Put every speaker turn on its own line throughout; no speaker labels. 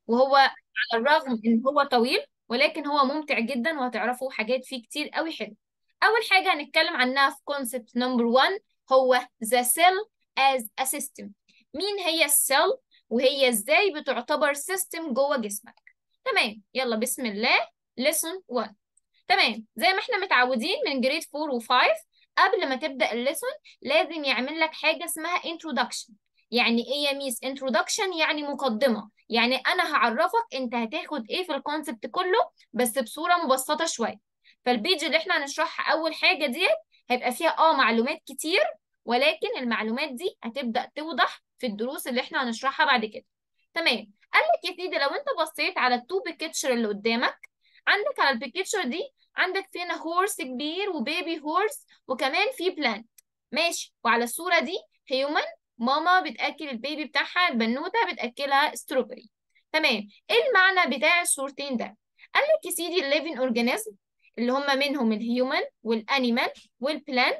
وهو على الرغم ان هو طويل ولكن هو ممتع جدا وهتعرفوا حاجات فيه كتير قوي حلو اول حاجه هنتكلم عنها في كونسبت نمبر 1 هو the cell as a system مين هي السيل وهي ازاي بتعتبر سيستم جوه جسمك تمام يلا بسم الله lesson 1 تمام زي ما احنا متعودين من جريد 4 و5 قبل ما تبدأ الليسون لازم يعمل لك حاجة اسمها introduction يعني ايه يا ميس introduction يعني مقدمة يعني انا هعرفك انت هتاخد ايه في الكونسبت كله بس بصورة مبسطة شوية فالبيج اللي احنا هنشرحها اول حاجة ديت هيبقى فيها اه معلومات كتير ولكن المعلومات دي هتبدأ توضح في الدروس اللي احنا هنشرحها بعد كده تمام قال لك يا سيدي لو انت بصيت على التو بيكتشر اللي قدامك عندك على البيكتشر دي عندك فينا هورس كبير وبيبي هورس وكمان في بلانت ماشي وعلى الصورة دي هيومن ماما بتأكل البيبي بتاعها البنوتة بتأكلها ستروبري تمام ايه المعنى بتاع الصورتين ده قال لك يا سيدي الليفين اورجانيزم اللي هم منهم الهيومن والانيمال والبلانت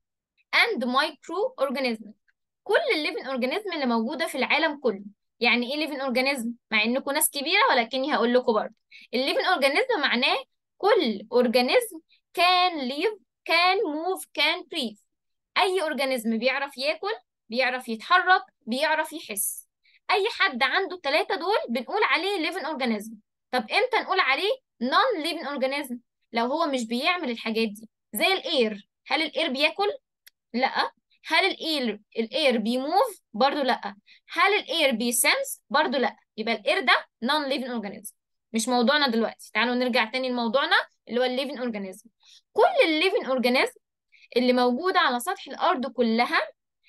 اند مايكرو اورجانيزم كل الليفين اورجانيزم اللي موجوده في العالم كله يعني ايه ليفين اورجانيزم مع انكم ناس كبيره ولكني هقول لكم برضه الليفين اورجانيزم معناه كل اورجانيزم كان ليف كان موف كان بريث اي اورجانيزم بيعرف ياكل بيعرف يتحرك بيعرف يحس اي حد عنده الثلاثه دول بنقول عليه ليفين اورجانيزم طب امتى نقول عليه نون ليفين اورجانيزم لو هو مش بيعمل الحاجات دي زي الاير هل الاير بياكل لا هل الاير الاير بيموف برضو لا هل الاير بيسنس برضو لا يبقى الاير ده نون ليفين اورجانيزم مش موضوعنا دلوقتي تعالوا نرجع تاني لموضوعنا اللي هو الليفين اورجانيزم كل الليفين اورجانيزم اللي موجوده على سطح الارض كلها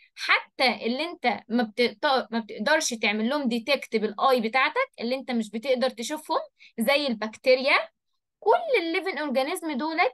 حتى اللي انت ما بتقدر ما بتقدرش تعمل لهم ديتكت بالاي بتاعتك اللي انت مش بتقدر تشوفهم زي البكتيريا كل الليفين اورجانيزم دولت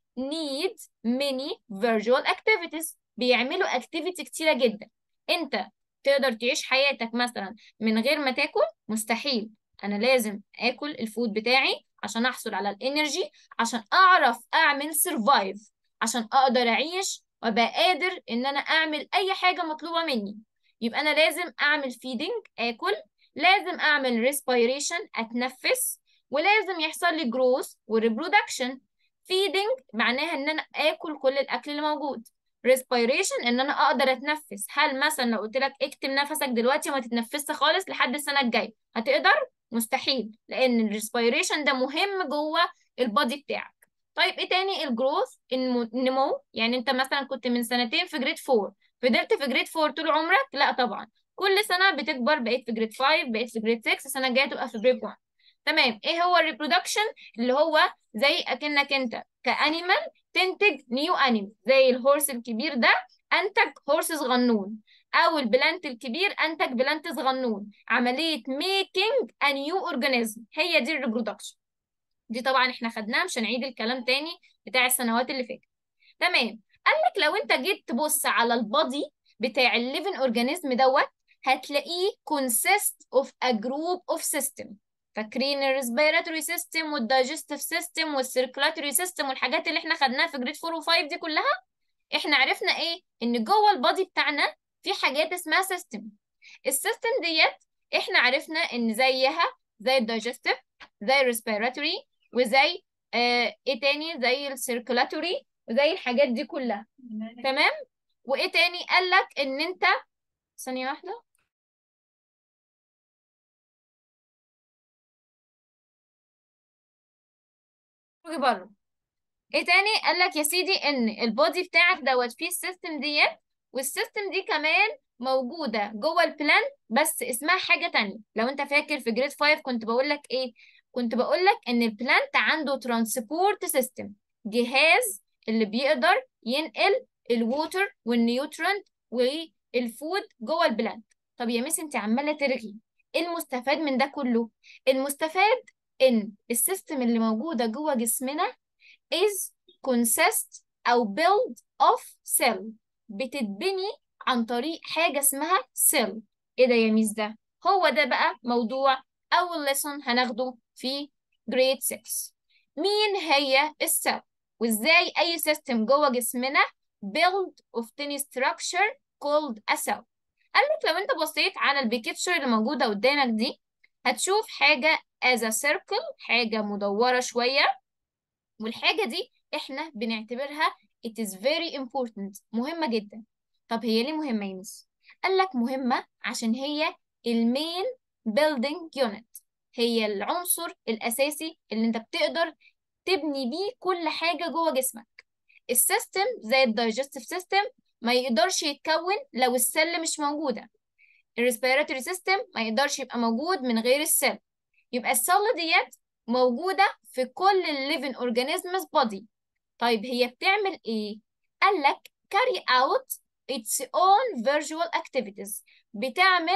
need many visual activities بيعملوا activity كتيرة جدا انت تقدر تعيش حياتك مثلا من غير ما تاكل مستحيل انا لازم اكل الفود بتاعي عشان احصل على الانرجي عشان اعرف اعمل سرفايف عشان اقدر اعيش وابقى قادر ان انا اعمل اي حاجة مطلوبة مني يبقى انا لازم اعمل فيدنج اكل لازم اعمل ريسبيريشن اتنفس ولازم يحصل لي جروث وريبرودكشن فيدنج معناها ان انا اكل كل الاكل اللي موجود respiration ان انا اقدر اتنفس هل مثلا لو قلت لك اكتم نفسك دلوقتي وما تتنفسش خالص لحد السنه الجايه هتقدر مستحيل لان الريسبيريشن ده مهم جوه البادي بتاعك طيب ايه تاني الجروث النمو يعني انت مثلا كنت من سنتين في جريد 4 فضلت في جريد 4 طول عمرك لا طبعا كل سنه بتكبر بقيت في جريد 5 بقيت في جريد 6 السنه الجايه تبقى في جريد 1 تمام ايه هو الريبرودكشن اللي هو زي اكنك انت كانيمال تنتج نيو انيمال زي الهورس الكبير ده انتج هورس صغنون او البلانت الكبير انتج بلانت صغنون عمليه ميكينج ا نيو اورجانيزم هي دي الريبرودكشن دي طبعا احنا خدناها مش هنعيد الكلام تاني بتاع السنوات اللي فاتت تمام قال لك لو انت جيت تبص على البادي بتاع الليفن اورجانيزم دوت هتلاقيه consist of a group of system فاكرين الريسبيراتوري سيستم والدايجستيف سيستم والسيركولاتوري سيستم والحاجات اللي احنا خدناها في جريد 4 و5 دي كلها احنا عرفنا ايه ان جوه البادي بتاعنا في حاجات اسمها سيستم السيستم ديت احنا عرفنا ان زيها زي الدايجستيف زي الريسبيراتوري وزي آه ايه تاني زي السيركولاتوري وزي الحاجات دي كلها تمام وايه تاني قال لك ان انت ثانيه واحده خرجي بره ايه تاني قال لك يا سيدي ان البودي بتاعك دوت فيه السيستم ديت والسيستم دي كمان موجوده جوه البلان بس اسمها حاجه تانية لو انت فاكر في جريد 5 كنت بقول لك ايه كنت بقول لك ان البلانت عنده ترانسبورت سيستم جهاز اللي بيقدر ينقل الووتر والنيوترنت والفود جوه البلانت طب يا ميس انت عماله ترغي ايه المستفاد من ده كله المستفاد ان السيستم اللي موجوده جوه جسمنا is consist او build of cell بتتبني عن طريق حاجه اسمها cell ايه ده يا ميس ده هو ده بقى موضوع اول lesson هناخده في grade 6 مين هي السيل وازاي اي سيستم جوه جسمنا build of tiny structure called a cell قال لك لو انت بصيت على البيكتشر اللي موجوده قدامك دي هتشوف حاجة as a circle حاجة مدورة شوية والحاجة دي احنا بنعتبرها it is very important مهمة جدا طب هي ليه مهمة يا مس؟ قال لك مهمة عشان هي المين building unit هي العنصر الأساسي اللي انت بتقدر تبني بيه كل حاجة جوه جسمك السيستم زي الدايجستيف سيستم ما يقدرش يتكون لو السل مش موجودة الريسبيراتوري سيستم ما يقدرش يبقى موجود من غير السل يبقى السل ديت موجودة في كل الليفين اورجانيزمز بودي طيب هي بتعمل ايه؟ قال لك carry out its own visual activities بتعمل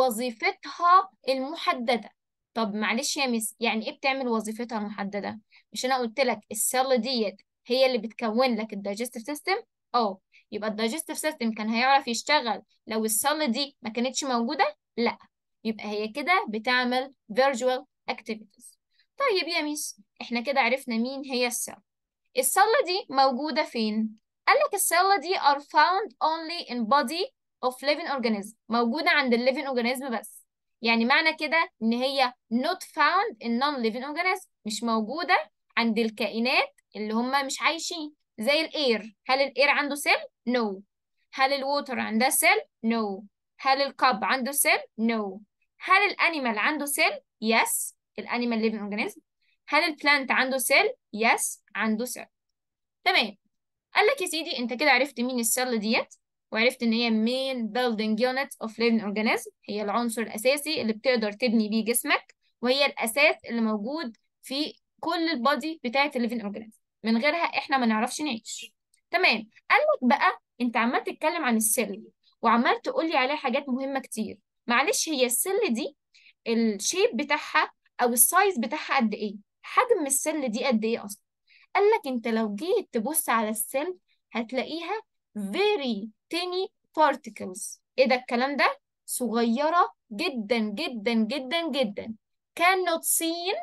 وظيفتها المحددة طب معلش يا مس يعني ايه بتعمل وظيفتها المحددة؟ مش انا قلت لك السل ديت هي اللي بتكون لك الدايجستيف سيستم؟ اه يبقى الدايجستيف سيستم كان هيعرف يشتغل لو السل دي ما كانتش موجودة؟ لا يبقى هي كده بتعمل visual activities طيب يا ميس احنا كده عرفنا مين هي السل السلة دي موجودة فين؟ قال لك السلة دي are found only in body of living organism موجودة عند ال living organism بس يعني معنى كده إن هي not found in non-living organism مش موجودة عند الكائنات اللي هم مش عايشين زي الاير هل الاير عنده سيل؟ No هل الووتر عندها سيل؟ No هل الكب عنده سيل؟ No هل الانيمال عنده سيل؟ Yes الانيمال living organism هل البلانت عنده سيل؟ يس عنده سيل تمام قال لك يا سيدي انت كده عرفت مين السيل ديت وعرفت ان هي main building unit of living organism هي العنصر الاساسي اللي بتقدر تبني بيه جسمك وهي الاساس اللي موجود في كل البادي بتاعت الليفين اورجانيزم من غيرها احنا ما نعرفش نعيش تمام قال لك بقى انت عمال تتكلم عن السيل وعمال تقول لي عليها حاجات مهمه كتير معلش هي السيل دي الشيب بتاعها او السايز بتاعها قد ايه حجم السل دي قد ايه اصلا قال لك انت لو جيت تبص على السل هتلاقيها very tiny particles ايه ده الكلام ده صغيرة جدا جدا جدا جدا cannot seen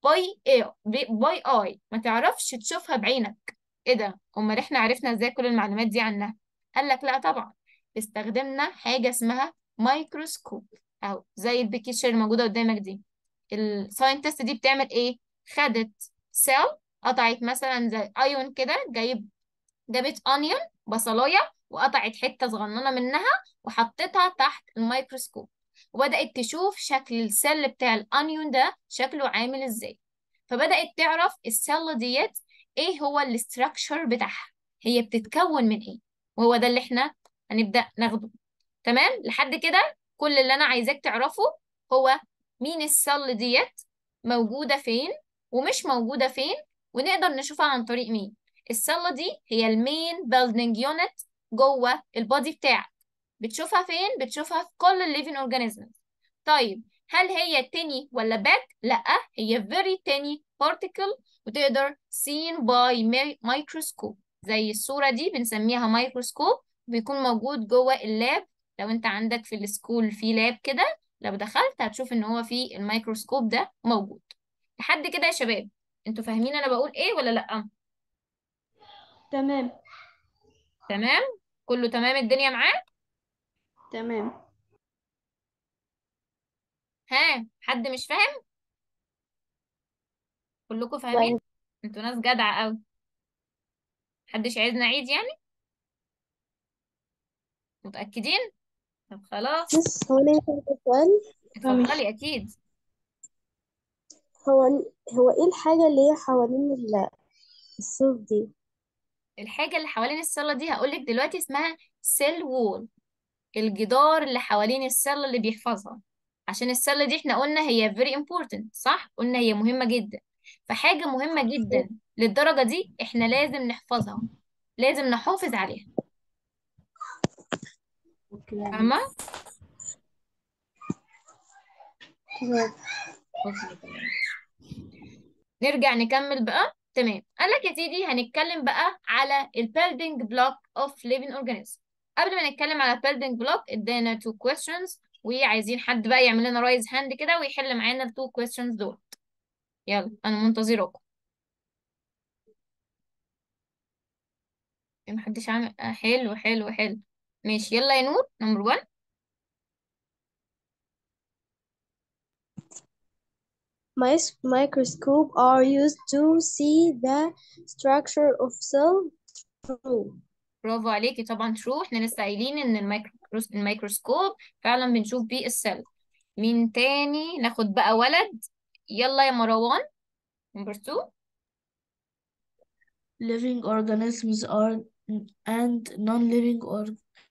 by eye by eye ما تعرفش تشوفها بعينك ايه ده امال احنا عرفنا ازاي كل المعلومات دي عنها قال لك لا طبعا استخدمنا حاجة اسمها مايكروسكوب او زي البيكتشر اللي موجودة قدامك دي الساينتست دي بتعمل ايه خدت سيل قطعت مثلا زي ايون كده جايب جابت اونيون بصلايه وقطعت حته صغننه منها وحطيتها تحت الميكروسكوب وبدات تشوف شكل السيل بتاع الانيون ده شكله عامل ازاي فبدات تعرف السيل ديت ايه هو الاستراكشر بتاعها هي بتتكون من ايه وهو ده اللي احنا هنبدا ناخده تمام لحد كده كل اللي انا عايزاك تعرفه هو مين السل ديت موجودة فين ومش موجودة فين ونقدر نشوفها عن طريق مين السلة دي هي المين بيلدينج يونت جوه البادي بتاعك بتشوفها فين بتشوفها في كل الليفين اورجانيزمز طيب هل هي تيني ولا باك لا هي very tiny particle وتقدر seen by microscope زي الصورة دي بنسميها مايكروسكوب بيكون موجود جوه اللاب لو انت عندك في السكول في لاب كده لو دخلت هتشوف ان هو في الميكروسكوب ده موجود لحد كده يا شباب انتوا فاهمين انا بقول ايه ولا لا
تمام
تمام كله تمام الدنيا معاه
تمام
ها حد مش فاهم كلكم فاهمين
طيب
انتوا ناس جدعة قوي محدش عايزنا نعيد يعني متأكدين طب خلاص
بس هو ليه كده سؤال
اتفضلي اكيد
هو هو ايه الحاجة اللي هي حوالين ال- الصوف دي
الحاجة اللي حوالين السلة دي هقولك دلوقتي اسمها سيل وول الجدار اللي حوالين السلة اللي بيحفظها عشان السلة دي احنا قلنا هي very important صح؟ قلنا هي مهمة جدا فحاجة مهمة جدا للدرجة دي احنا لازم نحفظها لازم نحافظ عليها فاهمة؟
تمام
اوكي تمام نرجع نكمل بقى تمام قال لك يا سيدي هنتكلم بقى على البيلدينج بلوك اوف living organism قبل ما نتكلم على building block ادينا two questions وعايزين حد بقى يعمل لنا رايز هاند كده ويحل معانا ال two questions دول يلا انا منتظراكم محدش عامل آه، حلو حلو حلو ماشي يلا يا نور نمبر 1
Mis- microscope are used to see the structure of cell. True.
برافو عليكي طبعا ترو احنا لسه قايلين ان الميكروس... الميكروسكوب فعلا بنشوف بيه السيل مين تاني ناخد بقى ولد يلا يا مروان نمبر 2
Living organisms are and non-living or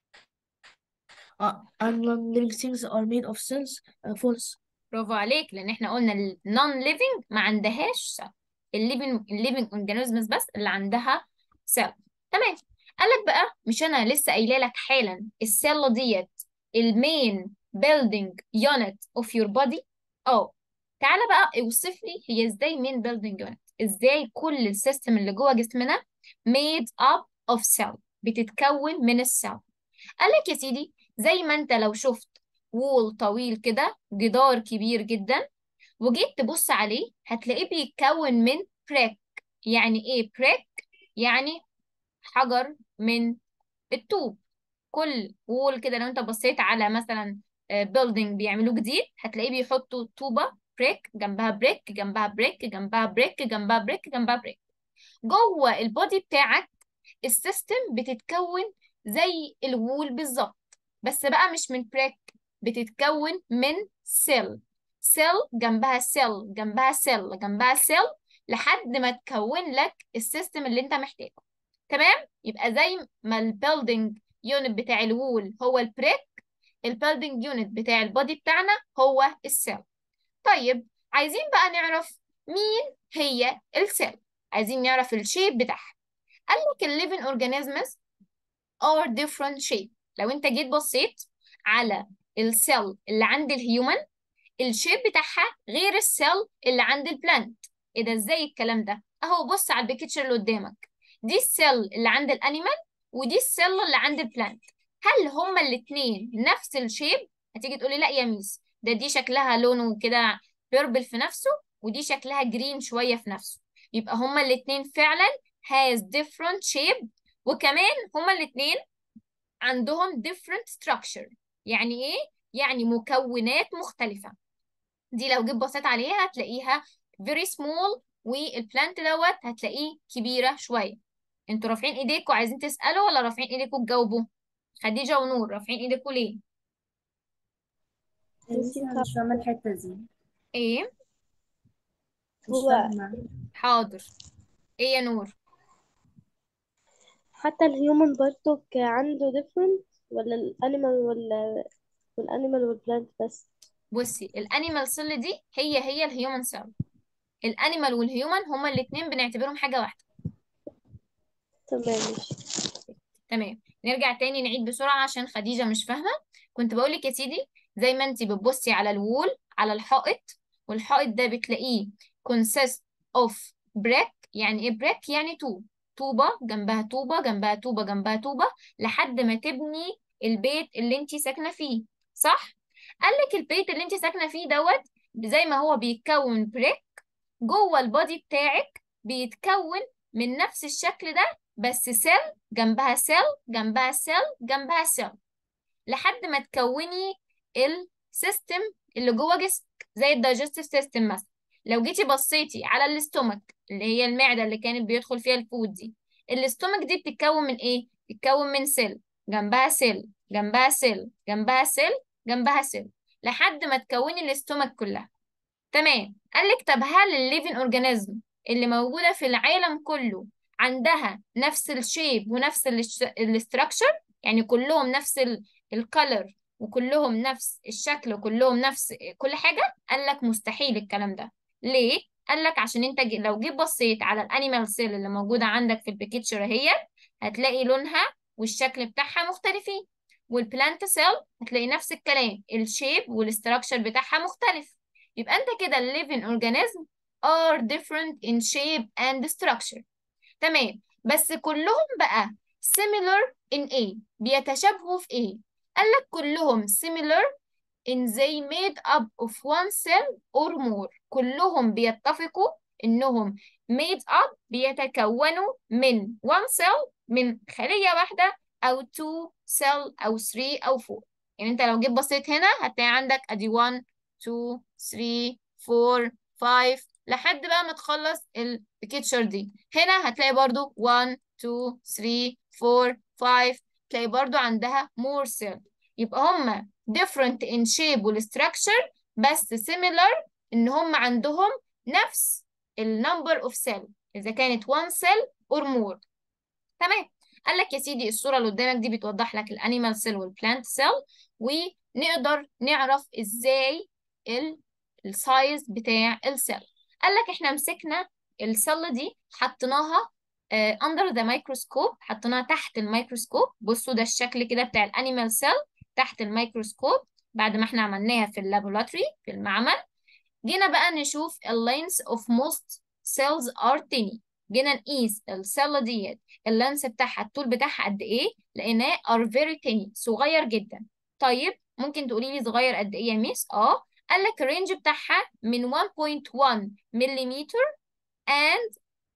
uh, and non-living things are made of cells. Uh, false.
برافو عليك لان احنا قلنا النون ليفنج ما عندهاش سيل الليفنج الليفنج اورجانيزمز بس اللي عندها سيل تمام قال لك بقى مش انا لسه قايله لك حالا السيل ديت المين بيلدينج يونت اوف يور بودي اه تعالى بقى اوصف لي هي ازاي مين بيلدينج يونت ازاي كل السيستم اللي جوه جسمنا made up of cell بتتكون من السيل قال لك يا سيدي زي ما انت لو شفت وول طويل كده جدار كبير جدا وجيت تبص عليه هتلاقيه بيتكون من بريك يعني ايه بريك يعني حجر من الطوب كل وول كده لو انت بصيت على مثلا بيلدينج بيعملوه جديد هتلاقيه بيحطوا طوبة بريك جنبها بريك جنبها بريك جنبها بريك جنبها بريك جنبها بريك جوه البودي بتاعك السيستم بتتكون زي الوول بالظبط بس بقى مش من بريك بتتكون من سيل سيل جنبها سيل جنبها سيل جنبها سيل لحد ما تكون لك السيستم اللي انت محتاجه تمام يبقى زي ما البيلدينج يونت بتاع الوول هو البريك البيلدينج يونت بتاع البودي بتاعنا هو السيل طيب عايزين بقى نعرف مين هي السيل عايزين نعرف الشيب بتاعها قال لك الليفين اورجانيزمز are different shape لو انت جيت بصيت على السيل اللي عند الهيومن الشيب بتاعها غير السيل اللي عند البلانت ايه ده ازاي الكلام ده اهو بص على البيكتشر اللي قدامك دي السيل اللي عند الانيمال ودي السيل اللي عند البلانت هل هما الاتنين نفس الشيب هتيجي تقولي لا يا ميس ده دي شكلها لونه كده بيربل في نفسه ودي شكلها جرين شوية في نفسه يبقى هما الاتنين فعلا has different shape وكمان هما الاتنين عندهم different structure يعني ايه؟ يعني مكونات مختلفة دي لو جيت بصيت عليها هتلاقيها very small والبلانت دوت هتلاقيه كبيرة شوية انتوا رافعين ايديكم عايزين تسألوا ولا رافعين ايديكم تجاوبوا؟ خديجة ونور رافعين ايديكم ليه؟
ميسي أنا مش فاهمة الحتة دي
ايه؟
مش
هو
فاهمة
حاضر ايه يا نور؟
حتى الهيومن برضو عنده different ولا الانيمال ولا والانيمال والبلانت بس
بصي الانيمال سيل دي هي هي الهيومن سيل الانيمال والهيومن هما الاتنين بنعتبرهم حاجة واحدة
تمام ماشي
تمام نرجع تاني نعيد بسرعة عشان خديجة مش فاهمة كنت بقولك يا سيدي زي ما انتي بتبصي على الوول على الحائط والحائط ده بتلاقيه consist of brick يعني ايه brick يعني طوب طوبة جنبها طوبة جنبها طوبة جنبها طوبة لحد ما تبني البيت اللي انتي ساكنة فيه صح؟ قالك البيت اللي انتي ساكنة فيه دوت زي ما هو بيتكون بريك جوه البادي بتاعك بيتكون من نفس الشكل ده بس سيل جنبها سيل جنبها سيل جنبها سيل لحد ما تكوني السيستم اللي جوه جسمك زي الدايجستيف سيستم مثلا لو جيتي بصيتي على الاستومك اللي هي المعدة اللي كانت بيدخل فيها الفود دي الاستومك دي بتتكون من ايه؟ بتتكون من سيل جنبها سيل جنبها سيل جنبها سيل جنبها سيل لحد ما تكوني الاستومك كلها تمام قال لك طب هل الليفين اورجانيزم اللي موجودة في العالم كله عندها نفس الشيب ونفس الاستراكشر يعني كلهم نفس الكالر وكلهم نفس الشكل وكلهم نفس كل حاجة قال لك مستحيل الكلام ده ليه؟ قال لك عشان انت جي- لو جيت بصيت على الانيمال سيل اللي موجودة عندك في البيكتشر اهي هتلاقي لونها والشكل بتاعها مختلفين والبلانت سيل هتلاقي نفس الكلام الشيب والاستراكشر بتاعها مختلف يبقى انت كده الليفين اورجانيزم are different in shape and structure تمام بس كلهم بقى similar in ايه بيتشابهوا في ايه قال لك كلهم similar in they made up of one cell or more كلهم بيتفقوا انهم made up بيتكونوا من one cell من خلية واحدة او two cell او three او four يعني انت لو جيت بصيت هنا هتلاقي عندك ادي 1 2 3 4 5 لحد بقى ما تخلص البيكتشر دي هنا هتلاقي برضو 1 2 3 4 5 تلاقي برضو عندها more cell يبقى هما different in shape والstructure بس similar ان هم عندهم نفس ال number of cell اذا كانت one cell or more تمام قال لك يا سيدي الصورة اللي قدامك دي بتوضح لك الانيمال سيل والبلانت سيل ونقدر نعرف ازاي ال- السايز بتاع السيل قال لك احنا مسكنا السيل دي حطيناها اندر ذا مايكروسكوب حطيناها تحت الميكروسكوب بصوا ده الشكل كده بتاع الانيمال سيل تحت الميكروسكوب بعد ما احنا عملناها في اللابوراتوري في المعمل جينا بقى نشوف ال length of most cells are tiny جينا نقيس السيل ديت اللانس بتاعها الطول بتاعها قد ايه لقيناه are very tiny صغير جدا طيب ممكن تقولي لي صغير قد ايه يا ميس اه قال لك الرينج بتاعها من 1.1 ملم and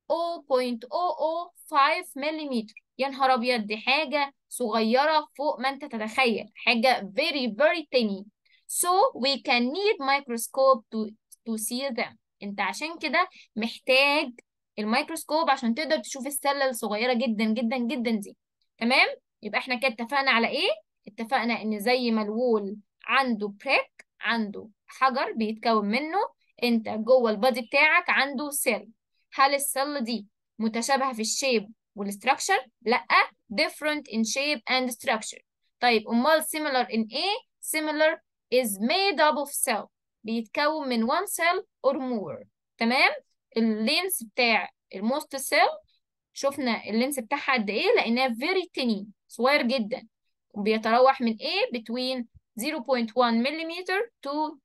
0.005 ملم يا نهار ابيض دي حاجه صغيره فوق ما انت تتخيل حاجه very very tiny so we can need microscope to to see them انت عشان كده محتاج الميكروسكوب عشان تقدر تشوف السله الصغيره جدا جدا جدا دي تمام يبقى احنا كده اتفقنا على ايه اتفقنا ان زي ما الوول عنده بريك عنده حجر بيتكون منه انت جوه البادي بتاعك عنده سيل هل السيل دي متشابهه في الشيب والستراكشر لا different in shape and structure طيب امال similar in ايه similar is made up of cell بيتكون من one cell or more تمام اللينس بتاع الموست سيل شفنا اللينس بتاعها قد ايه لقيناه very tiny صغير جدا وبيتراوح من ايه between 0.1 ملم to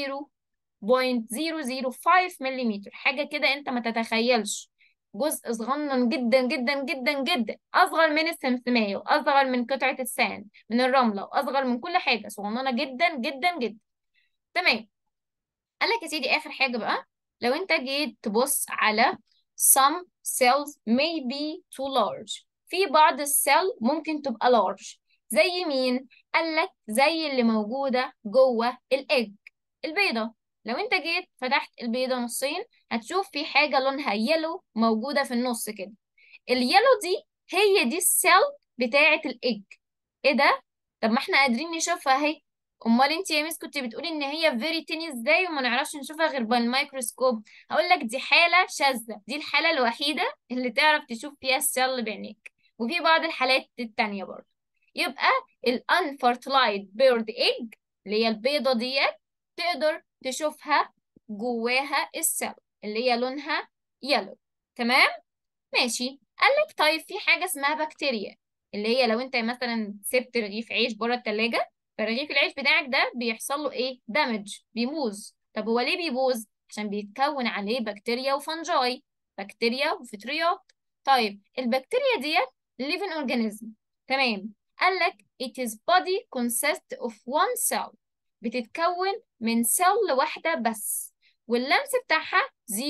0.005 ملم حاجة كده انت ما تتخيلش جزء صغنن جدا جدا جدا جدا اصغر من السمسمية واصغر من قطعة الساند من الرملة واصغر من كل حاجة صغننة جدا جدا جدا تمام قال لك يا سيدي اخر حاجة بقى لو انت جيت تبص على some cells may be too large في بعض السيل ممكن تبقى large زي مين قال لك زي اللي موجودة جوه الايج البيضة لو انت جيت فتحت البيضة نصين هتشوف في حاجة لونها يلو موجودة في النص كده اليلو دي هي دي السيل بتاعة الايج ايه ده طب ما احنا قادرين نشوفها اهي امال انت يا ميس كنت بتقولي ان هي فيري تيني ازاي وما نعرفش نشوفها غير بالميكروسكوب هقول لك دي حالة شاذة دي الحالة الوحيدة اللي تعرف تشوف فيها السيل بعينيك وفي بعض الحالات التانية برضه يبقى ال unfertilized bird egg اللي هي البيضة ديت تقدر تشوفها جواها السيل اللي هي لونها يلو تمام ماشي قال لك طيب في حاجة اسمها بكتيريا اللي هي لو انت مثلا سبت رغيف عيش بره التلاجة فرغيف العيش بتاعك ده بيحصل له ايه دامج بيبوظ طب هو ليه بيبوظ عشان بيتكون عليه بكتيريا وفنجاي بكتيريا وفطريات طيب البكتيريا ديت living organism تمام قال لك it is body consists of one cell بتتكون من سيل واحدة بس واللمس بتاعها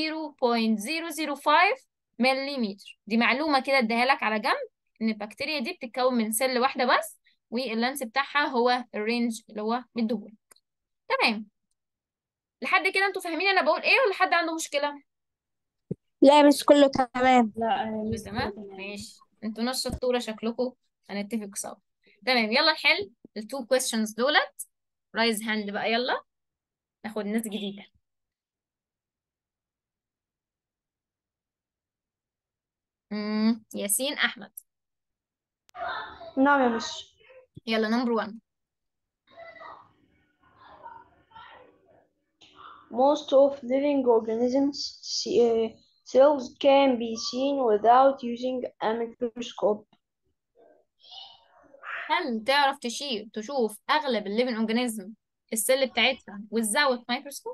0.005 ملم دي معلومة كده اديها لك على جنب ان البكتيريا دي بتتكون من سيل واحدة بس واللانس بتاعها هو الرينج اللي هو مديهولك تمام لحد كده انتوا فاهمين انا بقول ايه ولا حد عنده مشكلة
لا مش كله تمام
لا أنا
كله
لسه
تمام
تمام
ماشي انتوا ناس شطورة شكلكم هنتفق سوا تمام يلا نحل التو questions دولت رايز هاند بقى يلا ناخد ناس جديدة امم ياسين احمد
نعم يا مش
يلا نمبر 1
Most of living organisms see, uh, cells can be seen without using a microscope.
هل تعرف تشيل تشوف اغلب الليفين اورجانيزم السيل بتاعتها without microscope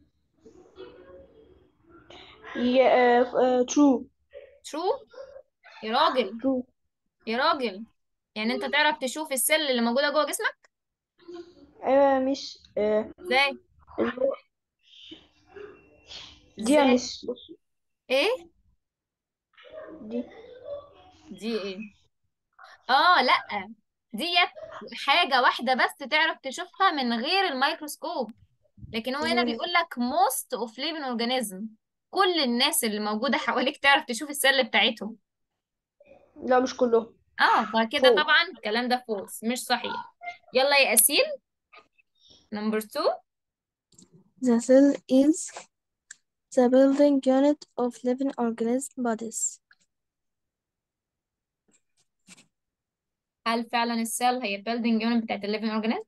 Yeah, uh, uh, true,
true يا راجل
true.
يا راجل يعني انت تعرف تشوف السيل اللي موجودة جوه جسمك
أيوة مش آه،
ازاي
اللي هو- دي يا
ازاي
مش بص
ايه
دي
دي ايه اه لا ديت حاجة واحدة بس تعرف تشوفها من غير الميكروسكوب لكن هو هنا
مم.
بيقول لك most of living organism كل الناس اللي موجودة حواليك تعرف تشوف السل بتاعتهم
لا مش كلهم
اه فكده
فوق
طبعا الكلام ده فولس مش صحيح يلا يا أسيل نمبر 2
The cell is the building unit of living organism bodies.
هل فعلا السيل هي building unit بتاعت ال living organism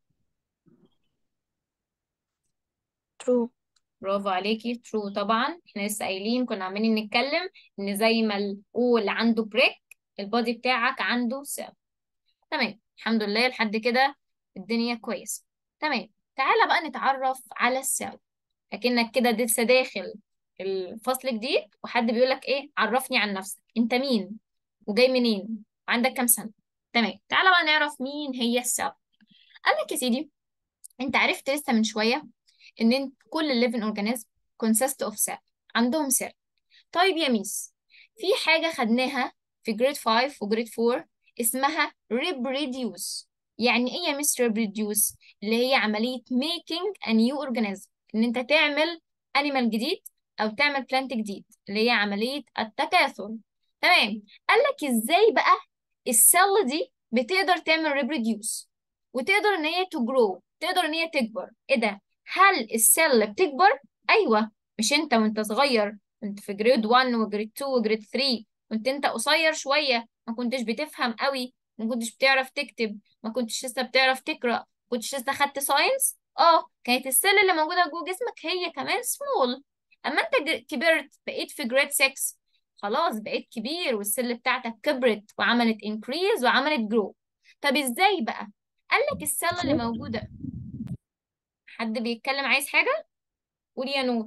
True.
برافو عليكي ترو طبعا احنا لسه قايلين كنا عمالين نتكلم ان زي ما القول عنده بريك البادي بتاعك عنده سيل تمام الحمد لله لحد كده الدنيا كويسه تمام تعالى بقى نتعرف على السيل اكنك كده لسه داخل الفصل جديد وحد بيقول لك ايه عرفني عن نفسك انت مين وجاي منين وعندك كام سنه تمام تعالى بقى نعرف مين هي السيل قال لك يا سيدي انت عرفت لسه من شويه ان انت كل الليفين اورجانيزم consist of cell عندهم cell طيب يا ميس في حاجة خدناها في جريد 5 وجريد 4 اسمها reproduce يعني ايه يا ميس reproduce اللي هي عملية making a new organism ان انت تعمل animal جديد او تعمل plant جديد اللي هي عملية التكاثر تمام قال لك ازاي بقى السيل دي بتقدر تعمل reproduce وتقدر ان هي to grow تقدر ان هي تكبر ايه ده هل السيل بتكبر ايوه مش انت وانت صغير كنت في جريد 1 وجريد 2 وجريد 3 كنت انت قصير شويه ما كنتش بتفهم قوي ما كنتش بتعرف تكتب ما كنتش لسه بتعرف تقرا ما كنتش لسه خدت ساينس اه كانت السيل اللي موجوده جوه جسمك هي كمان سمول اما انت جر- كبرت بقيت في جريد 6 خلاص بقيت كبير والسيل بتاعتك كبرت وعملت انكريز وعملت جرو طب ازاي بقى قال لك السيل اللي موجوده حد بيتكلم عايز حاجه قول يا نور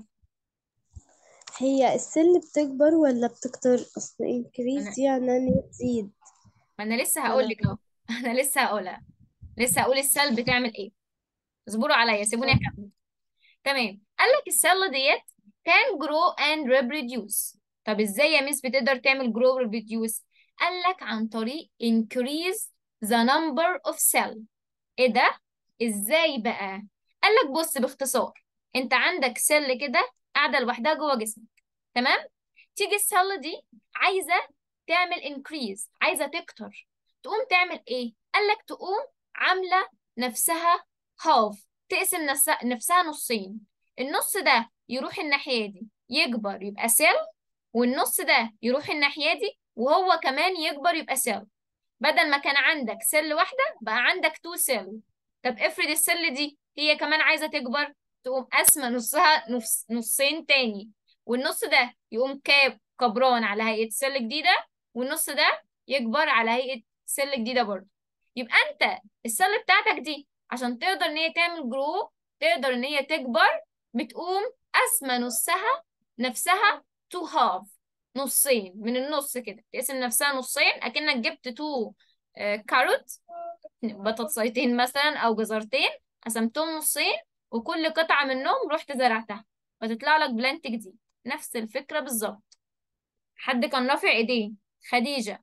هي السل بتكبر ولا بتكتر اصل increase
انا
دي يعني ان هي تزيد
ما انا لسه هقول
ولا
لك اهو انا لسه هقولها لسه هقول السيل بتعمل ايه اصبروا عليا سيبوني اكمل تمام قال لك السيل ديت can grow and reproduce طب ازاي يا ميس بتقدر تعمل grow and reproduce قال لك عن طريق increase the number of cell ايه ده ازاي بقى قال لك بص باختصار انت عندك سيل كده قاعده لوحدها جوه جسمك تمام تيجي السيل دي عايزه تعمل increase عايزه تكتر تقوم تعمل ايه قال لك تقوم عامله نفسها هاف تقسم نفسها نفسها نصين النص ده يروح الناحيه دي يكبر يبقى سيل والنص ده يروح الناحيه دي وهو كمان يكبر يبقى سيل بدل ما كان عندك سيل واحده بقى عندك تو سيل طب افرض السيل دي هي كمان عايزه تكبر تقوم قاسمه نصها نص نصين تاني والنص ده يقوم كاب كبران على هيئه سيل جديده والنص ده يكبر على هيئه سيل جديده برضه يبقى انت السيل بتاعتك دي عشان تقدر ان هي تعمل جرو تقدر ان هي تكبر بتقوم قاسمه نصها نفسها تو هاف نصين من النص كده تقسم نفسها نصين اكنك جبت تو آه، كاروت بطاطسيتين مثلا او جزرتين قسمتهم نصين وكل قطعة منهم رحت زرعتها وتطلع لك بلانت جديد نفس الفكرة بالظبط حد كان رافع ايديه خديجة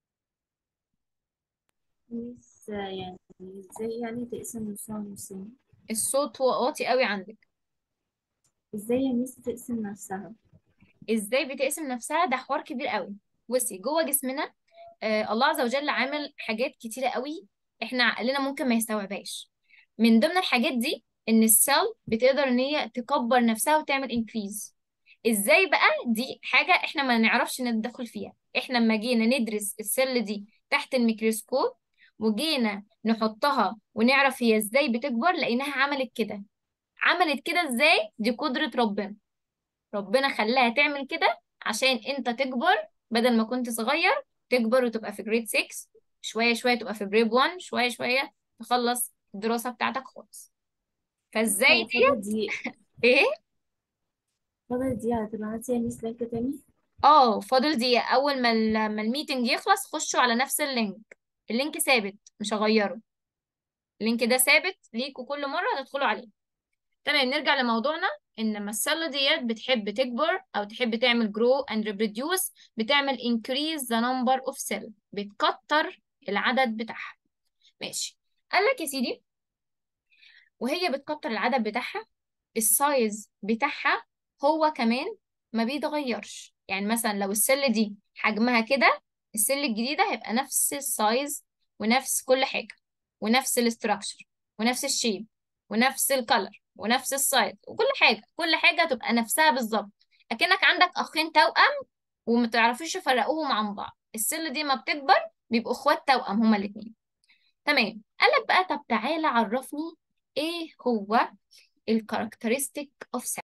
ميس يعني ازاي يعني تقسم نصها نصين
الصوت واطي قوي عندك
ازاي يا ميس تقسم نفسها
ازاي بتقسم نفسها ده حوار كبير قوي بصي جوه جسمنا آه الله عز وجل عامل حاجات كتيرة قوي احنا عقلنا ممكن ما يستوعبهاش من ضمن الحاجات دي ان السيل بتقدر ان هي تكبر نفسها وتعمل انكريز ازاي بقى دي حاجة احنا ما نعرفش ندخل فيها احنا لما جينا ندرس السيل دي تحت الميكروسكوب وجينا نحطها ونعرف هي ازاي بتكبر لقيناها عملت كده عملت كده ازاي دي قدرة ربنا ربنا خلاها تعمل كده عشان انت تكبر بدل ما كنت صغير تكبر وتبقى في جريد 6 شوية شوية تبقى في جريد 1 شوية شوية تخلص الدراسة بتاعتك خالص فازاي
هو
دي
فاضل دي
ايه
فاضل دي هتبعتي يا ميس لينك تاني
اه فاضل دقيقة اول ما ال- ما الميتنج يخلص خشوا على نفس اللينك اللينك ثابت مش هغيره اللينك ده ثابت ليكوا كل مرة هتدخلوا عليه تمام نرجع لموضوعنا ان لما السله ديت بتحب تكبر او تحب تعمل grow and reproduce بتعمل increase the number of cell بتكتر العدد بتاعها ماشي قال لك يا سيدي وهي بتكتر العدد بتاعها السايز بتاعها هو كمان ما بيتغيرش يعني مثلا لو السل دي حجمها كده السل الجديدة هيبقى نفس السايز ونفس كل حاجة ونفس الاستراكشر ونفس الشيب ونفس الكلر ونفس السايز وكل حاجة كل حاجة هتبقى نفسها بالظبط أكنك عندك أخين توأم وما تعرفيش تفرقوهم عن بعض السل دي ما بتكبر بيبقوا اخوات توأم هما الاتنين تمام قالك بقى طب تعالى عرفني ايه هو الكاركترستيك اوف